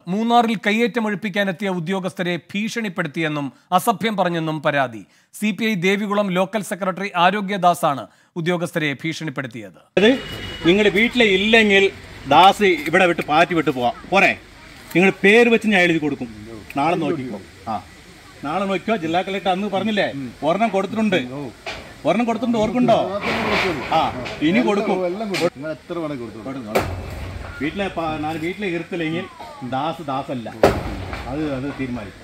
മൂന്നാറിൽ കയ്യേറ്റമൊഴിപ്പിക്കാനെത്തിയ ഉദ്യോഗസ്ഥരെ ഭീഷണിപ്പെടുത്തിയെന്നും അസഭ്യം പറഞ്ഞെന്നും പരാതി C P I Devikulam local secretary ആരോഗ്യദാസാണ് ഉദ്യോഗസ്ഥരെ ഭീഷണിപ്പെടുത്തിയത് അത് നിങ്ങൾ വീട്ടിൽ ഇല്ലെങ്കിൽ ദാസ് ഇവിടെ വിട്ട് പാറ്റി വിട്ട് പോവാം പോരെ നിങ്ങൾ പേര് വെച്ച് ഞാൻ എഴുതി കൊടുക്കും നാളെ നോക്കിക്കോ ആ നാളെ നോക്കിക്കോ ജില്ലാ കളക്ടർ അന്ന് പറഞ്ഞില്ലേ ഒരെണ്ണം കൊടുത്തിട്ടുണ്ട് ഒരെണ്ണം കൊടുത്തിട്ടുണ്ട് ഓർക്കുണ്ടോ ആ ഇനി കൊടുക്കും നിങ്ങൾ എത്ര വേണേ കൊടുത്തു വീട്ടിലെ പ- ഞാൻ വീട്ടിലെ ഇരുത്തില്ലെങ്കിൽ ദാസ് ദാസല്ല അത് അത് തീരുമാനിക്കും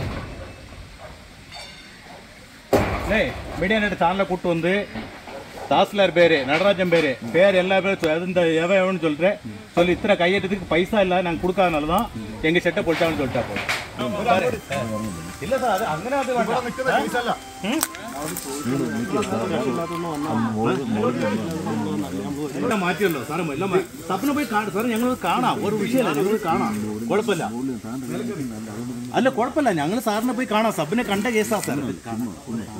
அண்ணே மீடியா நெட் சேனலை கூட்டு வந்து தாசில்தார் பேரு நடராஜன் பேரு பேர் எல்லா பேரும் அது இந்த எவன் எவன்னு சொல்றேன் சொல்லி இத்தனை கையெழுத்துக்கு பைசா இல்ல நாங்க கொடுக்காதனால தான் எங்க செட்டை பொழிச்சாங்கன்னு சொல்லிட்டா போதும் இல்ல சார் அது അങ്ങനെ അത് വേണ്ട എല്ലാം മാറ്റിയല്ലോ സാറേ എല്ലാം മാ- സബിനെ പോയി കാണാം സാറേ ഞങ്ങൾ കാണാം ഒരു വിഷയമല്ല ഞങ്ങൾ കാണാം കുഴപ്പമില്ല അല്ല കുഴപ്പമില്ല ഞങ്ങൾ സാറിനെ പോയി കാണാം സബിനെ കണ്ട കേസാ സാർ ഇത്. കാണാം.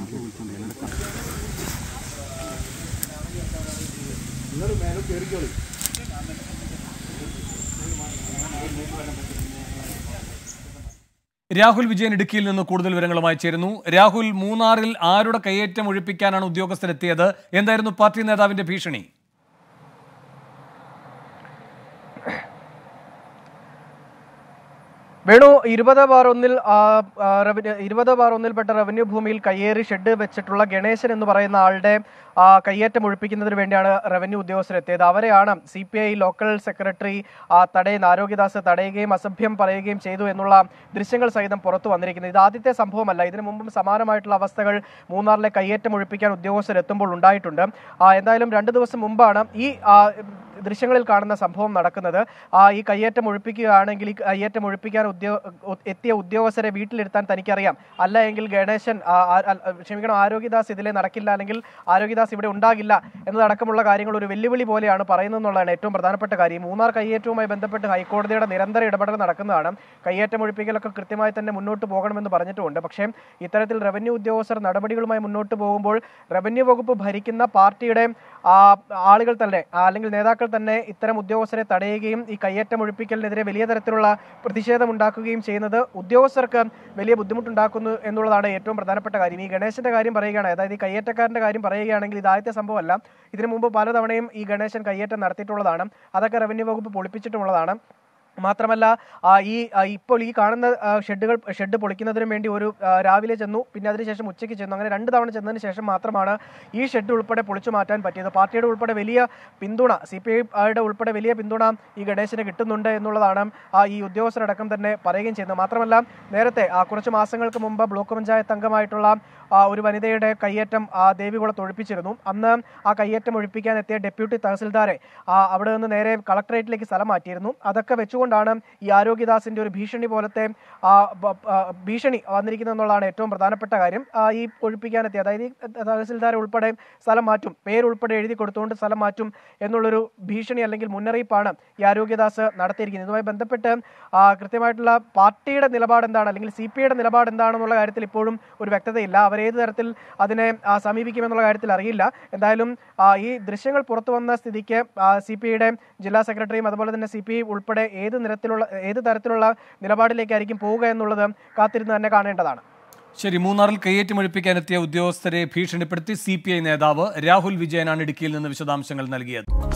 രാഹുൽ വിജയൻ ഇടുക്കിയിൽ നിന്ന് കൂടുതൽ വിവരങ്ങളുമായി ചേരുന്നു രാഹുൽ മൂന്നാറിൽ ആരുടെ കയ്യേറ്റം ഒഴിപ്പിക്കാനാണ് ഉദ്യോഗസ്ഥരെത്തിയത് എന്തായിരുന്നു പാർട്ടി നേതാവിന്റെ ഭീഷണി വേണു ഇരുപത് ബാർ ഒന്നിൽ ആ, ആ, റവന്യൂ ഇരുപത് ബാർ ഒന്നിൽപ്പെട്ട റവന്യൂ ഭൂമിയിൽ കയ്യേറി ഷെഡ് വെച്ചിട്ടുള്ള ഗണേശൻ എന്ന് പറയുന്ന ആളുടെ ആ, കയ്യേറ്റം ഒഴിപ്പിക്കുന്നതിന് വേണ്ടിയാണ് റവന്യൂ ഉദ്യോഗസ്ഥരെത്തിയത് അവരെയാണ് C P I local secretary ആ, തടയുന്ന ആരോഗ്യദാസ് തടയുകയും അസഭ്യം പറയുകയും ചെയ്തു എന്നുള്ള ദൃശ്യങ്ങൾ സഹിതം പുറത്തു വന്നിരിക്കുന്നത് ഇത് ആദ്യത്തെ സംഭവമല്ല ഇതിനു മുമ്പും സമാനമായിട്ടുള്ള അവസ്ഥകൾ മൂന്നാറിലെ കയ്യേറ്റം ഒഴിപ്പിക്കാൻ ഉദ്യോഗസ്ഥരെത്തുമ്പോൾ ഉണ്ടായിട്ടുണ്ട് ആ, എന്തായാലും രണ്ട് ദിവസം മുമ്പാണ് ഈ ആ, ദൃശ്യങ്ങളിൽ കാണുന്ന സംഭവം നടക്കുന്നത് ആ ഈ കയ്യേറ്റം ഒഴിപ്പിക്കുകയാണെങ്കിൽ ഈ കയ്യേറ്റം ഒഴിപ്പിക്കാൻ ഉദ്യോ ഉ- എത്തിയ ഉദ്യോഗസ്ഥരെ വീട്ടിലിരുത്താൻ തനിക്കറിയാം അല്ല എങ്കിൽ ഗണേശൻ ആ, ആ, അൽ- ക്ഷമിക്കണം ആരോഗ്യദാസ് ഇതിലെ നടക്കില്ല അല്ലെങ്കിൽ ആരോഗ്യദാസ് ഇവിടെ ഉണ്ടാകില്ല എന്നതടക്കമുള്ള കാര്യങ്ങൾ ഒരു വെല്ലുവിളി പോലെയാണ് പറയുന്നതെന്നുള്ളതാണ് ഏറ്റവും പ്രധാനപ്പെട്ട കാര്യം മൂന്നാർ കയ്യേറ്റവുമായി ബന്ധപ്പെട്ട് ഹൈക്കോടതിയുടെ നിരന്തര ഇടപെടൽ നടക്കുന്നതാണ് കയ്യേറ്റം ഒഴിപ്പിക്കലൊക്കെ കൃത്യമായി തന്നെ മുന്നോട്ട് പോകണമെന്ന് പറഞ്ഞിട്ടുമുണ്ട് പക്ഷേ ഇത്തരത്തിൽ റവന്യൂ ഉദ്യോഗസ്ഥർ നടപടികളുമായി മുന്നോട്ട് പോകുമ്പോൾ റവന്യൂ വകുപ്പ് ഭരിക്കുന്ന പാർട്ടിയുടെ ആ, ആളുകൾ തന്നെ ആ, അല്ലെങ്കിൽ നേതാക്കൾ തന്നെ ഇത്തരം ഉദ്യോഗസ്ഥരെ തടയുകയും ഈ കയ്യേറ്റം ഒഴിപ്പിക്കലിനെതിരെ വലിയ തരത്തിലുള്ള പ്രതിഷേധം ഉണ്ടാക്കുകയും ചെയ്യുന്നത് ഉദ്യോഗസ്ഥർക്ക് വലിയ ബുദ്ധിമുട്ടുണ്ടാക്കുന്നു എന്നുള്ളതാണ് ഏറ്റവും പ്രധാനപ്പെട്ട കാര്യം ഈ ഗണേശന്റെ കാര്യം പറയുകയാണ് അതായത് ഈ കയ്യേറ്റക്കാരന്റെ കാര്യം പറയുകയാണെങ്കിൽ ഇത് ആദ്യത്തെ സംഭവമല്ല ഇതിനു മുമ്പ് പലതവണയും ഈ ഗണേശൻ കയ്യേറ്റം നടത്തിയിട്ടുള്ളതാണ് അതൊക്കെ റവന്യൂ വകുപ്പ് പൊളിപ്പിച്ചിട്ടുള്ളതാണ് മാത്രമല്ല ആ, ഈ ആ, ഇപ്പോൾ ഈ കാണുന്ന ആ, ഷെഡുകൾ ഷെഡ് പൊളിക്കുന്നതിന് വേണ്ടി ഒരു ആ, രാവിലെ ചെന്നു പിന്നെ അതിനുശേഷം ഉച്ചയ്ക്ക് ചെന്നു അങ്ങനെ രണ്ട് തവണ ചെന്നതിന് ശേഷം മാത്രമാണ് ഈ ഷെഡ് ഉൾപ്പെടെ പൊളിച്ചു മാറ്റാൻ പറ്റിയത് പാർട്ടിയുടെ ഉൾപ്പെടെ വലിയ പിന്തുണ സി പി ഐയുടെ ഉൾപ്പെടെ വലിയ പിന്തുണ ഈ ഗണേശന് കിട്ടുന്നുണ്ട് എന്നുള്ളതാണ് ആ, ഈ ഉദ്യോഗസ്ഥരടക്കം തന്നെ പറയുകയും ചെയ്യുന്നത് മാത്രമല്ല നേരത്തെ ആ, കുറച്ച് മാസങ്ങൾക്ക് മുമ്പ് ബ്ലോക്ക് പഞ്ചായത്ത് അംഗമായിട്ടുള്ള ആ, ഒരു വനിതയുടെ കയ്യേറ്റം ആ, ദേവികുളത്ത് ഒഴിപ്പിച്ചിരുന്നു അന്ന് ആ കയ്യേറ്റം ഒഴിപ്പിക്കാൻ എത്തിയ ഡെപ്യൂട്ടി തഹസിൽദാരെ ആ, അവിടെ നിന്ന് നേരെ കളക്ടറേറ്റിലേക്ക് സ്ഥലം മാറ്റിയിരുന്നു അതൊക്കെ വെച്ചുകൊണ്ടാണ് ഈ ആരോഗ്യദാസിന്റെ ഒരു ഭീഷണി പോലത്തെ ആ, ബ- ആ, ഭീഷണി വന്നിരിക്കുന്നത് എന്നുള്ളതാണ് ഏറ്റവും പ്രധാനപ്പെട്ട കാര്യം ആ, ഈ ഒഴിപ്പിക്കാനെത്തി അതായത് ഈ തഹസിൽദാരെ ഉൾപ്പെടെ സ്ഥലം മാറ്റും പേരുൾപ്പെടെ എഴുതി കൊടുത്തുകൊണ്ട് സ്ഥലം മാറ്റും എന്നുള്ളൊരു ഭീഷണി അല്ലെങ്കിൽ മുന്നറിയിപ്പാണ് ഈ ആരോഗ്യദാസ് നടത്തിയിരിക്കുന്നത് ഇതുമായി ബന്ധപ്പെട്ട് ആ, കൃത്യമായിട്ടുള്ള പാർട്ടിയുടെ നിലപാട് എന്താണ് അല്ലെങ്കിൽ സി പി ഐയുടെ നിലപാട് എന്താണെന്നുള്ള കാര്യത്തിൽ ഇപ്പോഴും ഒരു വ്യക്തതയില്ല അവർ ഏത് തരത്തിൽ അതിനെ ആ, സമീപിക്കുമെന്നുള്ള കാര്യത്തിൽ അറിയില്ല എന്തായാലും ആ, ഈ ദൃശ്യങ്ങൾ പുറത്തു വന്ന സ്ഥിതിക്ക് സി പി ഐയുടെ ജില്ലാ സെക്രട്ടറിയും അതുപോലെ തന്നെ സി പി ഐ ഉൾപ്പെടെ ഏത് നിരത്തിലുള്ള ഏത് തരത്തിലുള്ള നിലപാടിലേക്കായിരിക്കും പോവുക എന്നുള്ളത് കാത്തിരുന്ന് തന്നെ കാണേണ്ടതാണ് ശരി മൂന്നാറിൽ കയ്യേറ്റമൊഴിപ്പിക്കാനെത്തിയ ഉദ്യോഗസ്ഥരെ ഭീഷണിപ്പെടുത്തി സി പി ഐ നേതാവ് രാഹുൽ വിജയനാണ് ഇടുക്കിയിൽ നിന്ന് വിശദാംശങ്ങൾ നൽകിയത്